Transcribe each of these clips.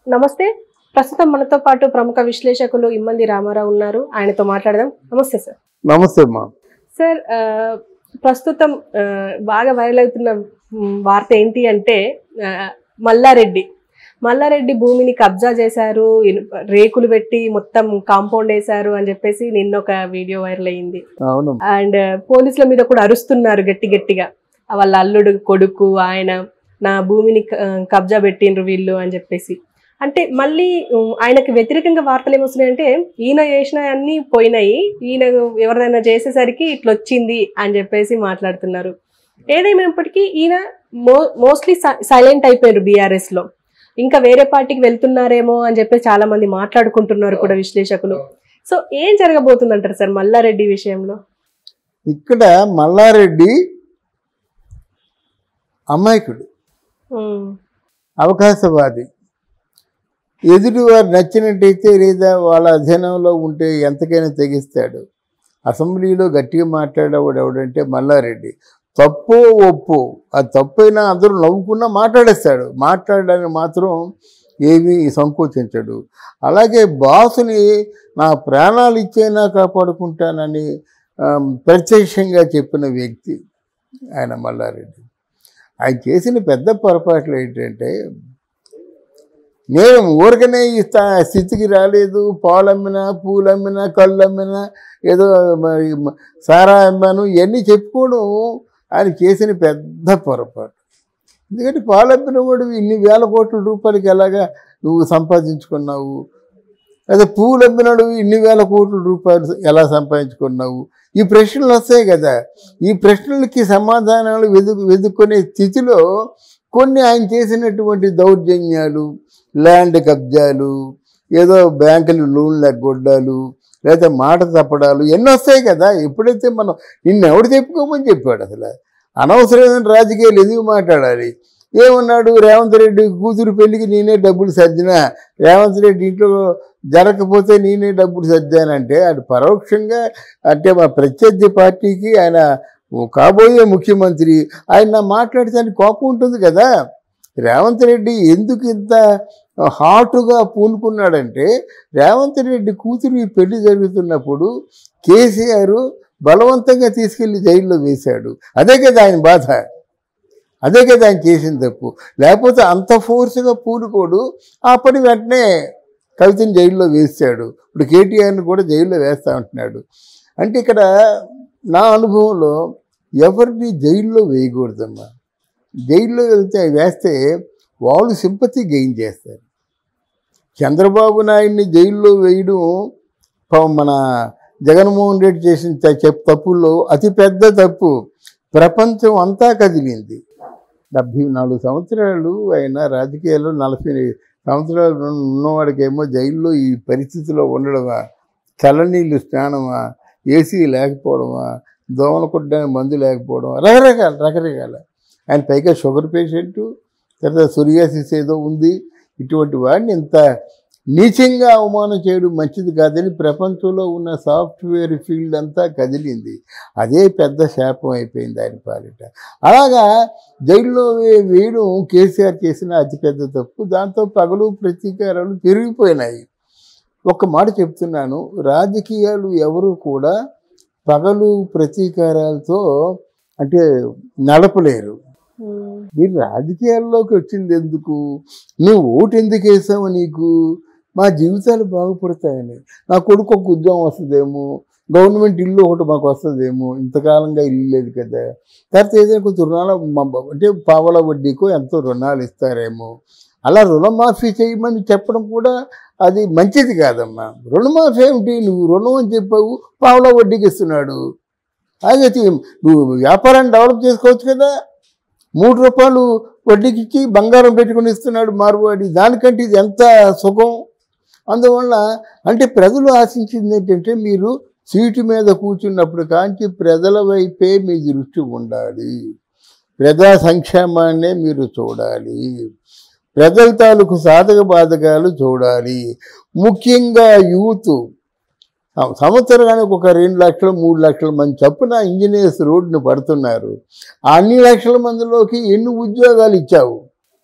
నమస్తే ప్రస్తుతం మనతో పాటు ప్రముఖ విశ్లేషకులు ఇమ్మంది రామారావు ఉన్నారు ఆయనతో మాట్లాడదాం నమస్తే సార్ నమస్తే అమ్మా సార్ ఆ, ప్రస్తుతం ఆ, బాగా వైరల్ అవుతున్న మ్, వార్త ఏంటి అంటే ఆ, మల్లారెడ్డి మల్లారెడ్డి భూమిని కబ్జా చేశారు ఇనుప- రేకులు పెట్టి మొత్తం కాంపౌండ్ వేశారు అని చెప్పేసి నిన్న ఒక వీడియో వైరల్ అయ్యింది అవును అండ్ పోలీసుల మీద కూడా అరుస్తున్నారు గట్టి గట్టిగా వాళ్ళ అల్లుడు కొడుకు ఆయన నా భూమిని క- కబ్జా పెట్టిండ్రు వీళ్ళు అని చెప్పేసి అంటే మళ్ళీ ఉమ్, ఆయనకి వ్యతిరేకంగా వార్తలు ఏమొస్తున్నాయంటే ఈయన చేసిన అన్ని పోయినాయి ఈయన ఎవరిదైనా చేసేసరికి ఇట్లా వచ్చింది అని చెప్పేసి మాట్లాడుతున్నారు ఏదేమైనప్పటికీ ఈయన మో మోస్ట్లీ సైలెంట్ అయిపోయారు బీఆర్ఎస్ లో ఇంకా వేరే పార్టీకి వెళ్తున్నారేమో అని చెప్పి చాలా మంది మాట్లాడుకుంటున్నారు కూడా విశ్లేషకులు సో ఏం జరగబోతుందంటారు సార్ మల్లారెడ్డి విషయంలో ఇక్కడ మల్లారెడ్డి అమాయకుడు ఉమ్, అవకాశవాది ఎదుటి వారు నచ్చినట్టయితే లేదా వాళ్ళ అధీనంలో ఉంటే ఎంతకైనా తెగిస్తాడు అసెంబ్లీలో గట్టిగా మాట్లాడేవాడు ఎవడంటే మల్లారెడ్డి తప్పు ఒప్పు అది తప్పైనా అందరూ నవ్వుకున్నా మాట్లాడేస్తాడు మాట్లాడడానికి మాత్రం ఏమీ సంకోచించడు అలాగే బాసుని నా ప్రాణాలు ఇచ్చైనా కాపాడుకుంటానని ఆ, ప్రత్యక్షంగా చెప్పిన వ్యక్తి ఆయన మల్లారెడ్డి ఆయన చేసిన పెద్ద పొరపాట్లు ఏంటంటే నేను ఊరికనే ఈ స్థా- స్థితికి రాలేదు పాలు అమ్మినా పూలు అమ్మినా కళ్ళు అమ్మినా ఏదో మరి మ- సారా అమ్మాను ఇవన్నీ చెప్పుకోవడం ఆయన చేసిన పెద్ద పొరపాటు ఎందుకంటే పాలు అమ్మిన వాడు ఇన్ని వేల కోట్ల రూపాయలకి ఎలాగా నువ్వు సంపాదించుకున్నావు అదే పూలు అమ్మినాడు ఇన్ని వేల కోట్ల రూపాయలు ఎలా సంపాదించుకున్నావు ఈ ప్రశ్నలు వస్తాయి కదా ఈ ప్రశ్నలకి సమాధానాలు వెతుకు వెతుక్కునే స్థితిలో కొన్ని ఆయన చేసినటువంటి దౌర్జన్యాలు ల్యాండ్ కబ్జాలు ఏదో బ్యాంకులు లోన్లు ఎగ్గొడ్డాలు లేదా మాట తప్పడాలు ఎన్ని వస్తాయి కదా ఎప్పుడైతే మనం నిన్ను ఎవడు చెప్పుకోమని చెప్పాడు అసలు అనవసరమైన రాజకీయాలు ఎందుకు మాట్లాడాలి ఏమన్నాడు రేవంత్ రెడ్డి కూతురు పెళ్లికి నేనే డబ్బులు సర్దినా రేవంత్ రెడ్డి ఇంట్లో జరగకపోతే నేనే డబ్బులు సర్దానంటే అది పరోక్షంగా అంటే మా ప్రత్యర్థి పార్టీకి ఆయన కాబోయే ముఖ్యమంత్రి ఆయన మాట్లాడితే కోపం ఉంటుంది కదా రేవంత్ రెడ్డి ఎందుకు ఇంత హాటుగా పూనుకున్నాడంటే రేవంత్ రెడ్డి కూతురు ఈ పెళ్లి జరుగుతున్నప్పుడు కేసీఆర్ బలవంతంగా తీసుకెళ్లి జైల్లో వేశాడు అదే కదా ఆయన బాధ అదే కదా ఆయన చేసిన తప్పు లేకపోతే అంత ఫోర్స్గా పూనుకోడు ఆ పని వెంటనే కవితని జైల్లో వేసాడు ఇప్పుడు కేటీఆర్ని కూడా జైల్లో వేస్తా ఉంటున్నాడు అంటే ఇక్కడ నా అనుభవంలో ఎవరిని జైల్లో వేయకూడదమ్మా జైల్లో వెళ్తే వేస్తే వాళ్ళు సింపతి గెయిన్ చేస్తారు చంద్రబాబు నాయుడిని జైల్లో వేయడం ప- మన జగన్మోహన్ రెడ్డి చేసిన త- చెప్ తప్పుల్లో అతిపెద్ద తప్పు ప్రపంచం అంతా కదిలింది డెబ్భై నాలుగు సంవత్సరాలు ఆయన రాజకీయాల్లో నలభై సంవత్సరాలు ఉన్నవాడికేమో జైల్లో ఈ పరిస్థితిలో ఉండడమా చల్లనీళ్ళు స్నానమా ఏసీ లేకపోవడమా దోమలు కొట్టడానికి మందు లేకపోవడం రకరకాల రకరకాల ఆయన పైగా షుగర్ పేషెంటు తర్వాత సొరియాసిస్ ఏదో ఉంది ఇటువంటి వాడిని ఇంత నీచంగా అవమానం చేయడం మంచిది కాదని ప్రపంచంలో ఉన్న సాఫ్ట్వేర్ ఫీల్డ్ అంతా కదిలింది అదే పెద్ద శాపం అయిపోయింది ఆయన పాలిట అలాగా జైల్లో వే- వేయడం కేసీఆర్ చేసిన అతిపెద్ద తప్పు దాంతో పగలు ప్రతీకారాలు పెరిగిపోయినాయి ఒక్క మాట చెప్తున్నాను రాజకీయాలు ఎవరు కూడా పగలు ప్రతీకారాలతో అంటే నడపలేరు ఉమ్, మీరు రాజకీయాల్లోకి వచ్చింది ఎందుకు నువ్వు ఓటు ఎందుకు వేసావు నీకు మా జీవితాలు బాగుపడతాయని నా కొడుకు ఒక ఉద్యోగం వస్తుందేమో గవర్నమెంట్ ఇల్లు ఒకటి మాకు వస్తుందేమో ఇంతకాలంగా ఇల్లు లేదు కదా తర్వాత ఏదైనా కొంచెం రుణాలు మ- అంటే పావల వడ్డీకో ఎంతో రుణాలు ఇస్తారేమో అలా రుణమాఫీ చేయమని చెప్పడం కూడా అది మంచిది కాదమ్మా రుణమాఫీ ఏమిటి నువ్వు రుణం అని చెప్పావు పావల వడ్డీకి ఇస్తున్నాడు అదే నువ్వు వ్యాపారాన్ని డెవలప్ చేసుకోవచ్చు కదా మూడు రూపాయలు వడ్డీకి ఇచ్చి బంగారం పెట్టుకుని ఇస్తున్నాడు మార్వాడి దానికంటే ఇది ఎంత సుఖం అందువల్ల అంటే ప్రజలు ఆశించింది ఏంటంటే మీరు సీటు మీద కూర్చున్నప్పుడు కాంచి ప్రజల వైపే మీ దృష్టి ఉండాలి ప్రజా సంక్షేమాన్నే మీరు చూడాలి ప్రజల తాలూకు సాధక బాధకాలు చూడాలి ముఖ్యంగా యూత్ సం- సంవత్సరానికి ఒక రెండు లక్షలు మూడు లక్షల మంది చొప్పున ఇంజనీర్స్ రోడ్డును పడుతున్నారు ఆ అన్ని లక్షల మందిలోకి ఎన్ని ఉద్యోగాలు ఇచ్చావు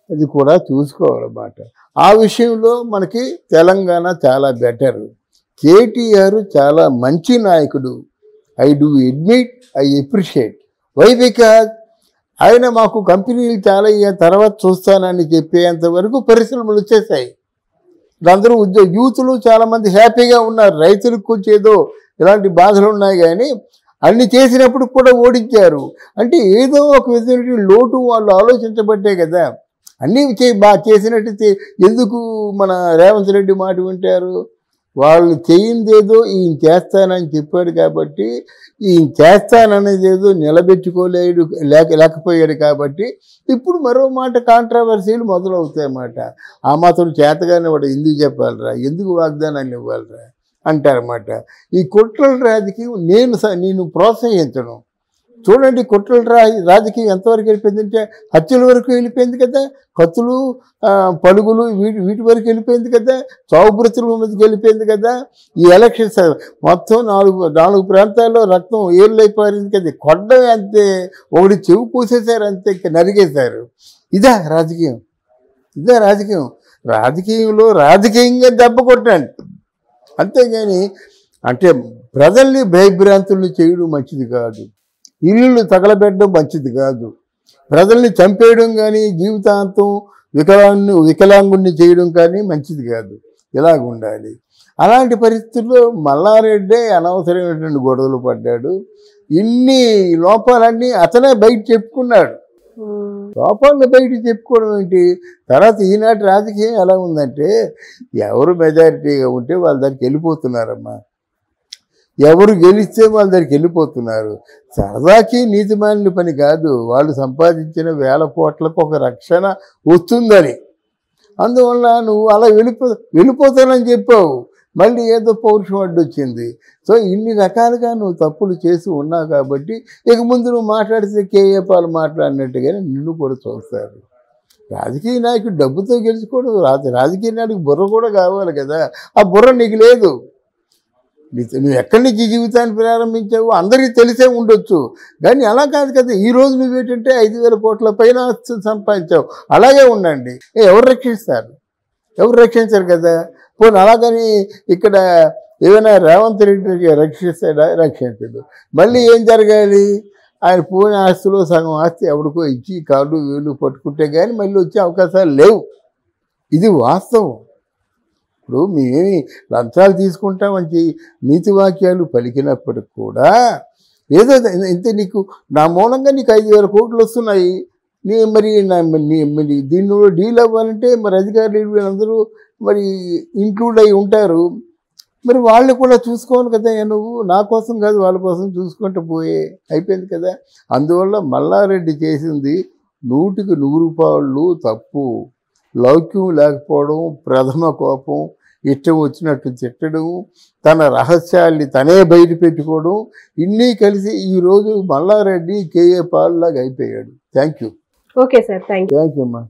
అది కూడా చూసుకోవాలన్నమాట ఆ విషయంలో మనకి తెలంగాణ చాలా బెటర్ కేటీఆర్ చాలా మంచి నాయకుడు I do admit I appreciate why because ఆయన మాకు కంపెనీలు చాలా అయ్యే తర్వాత చూస్తానని చెప్పేంత వరకు పరిశ్రమలు వచ్చేసాయి అందరూ ఉద్యోగ యూత్లు చాలామంది హ్యాపీగా ఉన్నారు రైతులకు కొంచెం ఏదో ఇలాంటి బాధలు ఉన్నాయి కానీ అన్ని చేసినప్పుడు కూడా ఓడించారు అంటే ఏదో ఒక విధమైన లోటు వాళ్ళు ఆలోచించబట్టే కదా అన్నీ చే బాగా చేసినట్టు చే- ఎందుకు మన రేవంత్ రెడ్డి మాట వింటారు వాళ్ళు చేయిందేదో ఈయన చేస్తానని చెప్పాడు కాబట్టి ఈయన చేస్తాననేది ఏదో నిలబెట్టుకోలేడు లేక లేకపోయాడు కాబట్టి ఇప్పుడు మరో మాట కాంట్రవర్సీలు మొదలవుతాయి అన్నమాట ఆ మాత్రం చేతగానే వాడు ఎందుకు చెప్పాలిరా ఎందుకు వాగ్దానాన్ని ఇవ్వాలిరా అంటారన్నమాట ఈ కుట్రల రాజకీయం నేను స- నేను ప్రోత్సహించను చూడండి కుట్రల రా రాజకీయం ఎంతవరకు వెళ్ళిపోయిందంటే హత్యల వరకు వెళ్ళిపోయింది కదా కత్తులు ఆ, పలుగులు వీటి వీటి వరకు వెళ్ళిపోయింది కదా చావు బ్రతుల మీదకి వెళ్ళిపోయింది కదా ఈ ఎలక్షన్స్ మొత్తం నాలుగు నాలుగు ప్రాంతాల్లో రక్తం ఏళ్ళైపోయింది కదా కొట్టడం అంతే ఒకటి చెవు పూసేశారు అంతే ఇంకా నరిగేశారు ఇదా రాజకీయం ఇదే రాజకీయం రాజకీయంలో రాజకీయంగా దెబ్బ కొట్టండి అంతేగాని అంటే ప్రజల్ని భయభ్రాంతుల్ని చేయడం మంచిది కాదు ఇల్లు తగలబెట్టడం మంచిది కాదు ప్రజల్ని చంపేయడం కానీ జీవితాంతం వికలాంగు వికలాంగుణ్ణి చేయడం కానీ మంచిది కాదు ఇలాగ ఉండాలి అలాంటి పరిస్థితుల్లో మల్లారెడ్డే అనవసరమైనటువంటి గొడవలు పడ్డాడు ఇన్ని లోపాలన్నీ అతనే బయట చెప్పుకున్నాడు ఉమ్, లోపాలను బయట చెప్పుకోవడం ఏంటి తర్వాత ఈనాటి రాజకీయం ఎలా ఉందంటే ఎవరు మెజారిటీగా ఉంటే వాళ్ళ దగ్గరికి వెళ్ళిపోతున్నారమ్మా ఎవరు గెలిస్తే వాళ్ళ దగ్గరికి వెళ్ళిపోతున్నారు సరదాకి నీతిమాలిన పని కాదు వాళ్ళు సంపాదించిన వేల కోట్లకు ఒక రక్షణ వస్తుందని అందువల్ల నువ్వు అలా వెళ్ళిపో వెళ్ళిపోతానని చెప్పావు మళ్ళీ ఏదో పౌరుషం అడ్డొచ్చింది సో ఇన్ని రకాలుగా నువ్వు తప్పులు చేసి ఉన్నావు కాబట్టి ఇక ముందు నువ్వు మాట్లాడితే కేఏ పాలు మాట్లాడినట్టుగానే నిన్ను కూడా చూస్తారు రాజకీయ నాయకుడు డబ్బుతో గెలుచుకోవడం రాజ రాజకీయ నాయకుడికి బుర్ర కూడా కావాలి కదా ఆ బుర్ర నీకు లేదు నీ- నువ్వు ఎక్కడి నుంచి జీవితాన్ని ప్రారంభించావు అందరికీ తెలిసే ఉండొచ్చు కానీ అలా కాదు కదా ఈ రోజు నువ్వేంటంటే ఐదు వేల కోట్ల పైన ఆస్తి సంపాదించావు అలాగే ఉండండి ఏ, ఎవరు రక్షిస్తారు ఎవరు రక్షించరు కదా పోనీ అలాగని ఇక్కడ ఏమైనా రేవంత్ రెడ్డి రక్షిస్తాడా రక్షించడు మళ్ళీ ఏం జరగాలి ఆయన పోయిన ఆస్తిలో సగం ఆస్తి ఎవరికో ఇచ్చి కాళ్ళు వేలు పట్టుకుంటే కానీ మళ్ళీ వచ్చే అవకాశాలు లేవు ఇది వాస్తవం ఇప్పుడు మేమేమి లంచాలు తీసుకుంటామని చెప్పి నీతి వాక్యాలు పలికినప్పటికి కూడా ఏదో ఇంత నీకు నా మూలంగా నీకు ఐదు వేల కోట్లు వస్తున్నాయి నీ మరి నా నీ మరి దీనిలో డీల్ అవ్వాలంటే మరి అధికారులు వీళ్ళందరూ మరి ఇంక్లూడ్ అయి ఉంటారు మరి వాళ్ళు కూడా చూసుకోవాలి కదా నువ్వు నా కోసం కాదు వాళ్ళ కోసం చూసుకుంటూ పోయే అయిపోయింది కదా అందువల్ల మల్లారెడ్డి చేసింది నూటికి నూరు పాళ్ళు తప్పు లౌక్యం లేకపోవడం ప్రథమ కోపం ఇష్టం వచ్చినట్టు తిట్టడం తన రహస్యాల్ని తనే బయట పెట్టుకోవడం ఇన్ని కలిసి ఈరోజు మల్లారెడ్డి కేఏ పాల్ లాగా అయిపోయాడు thank you okay sir thank thank you అమ్మా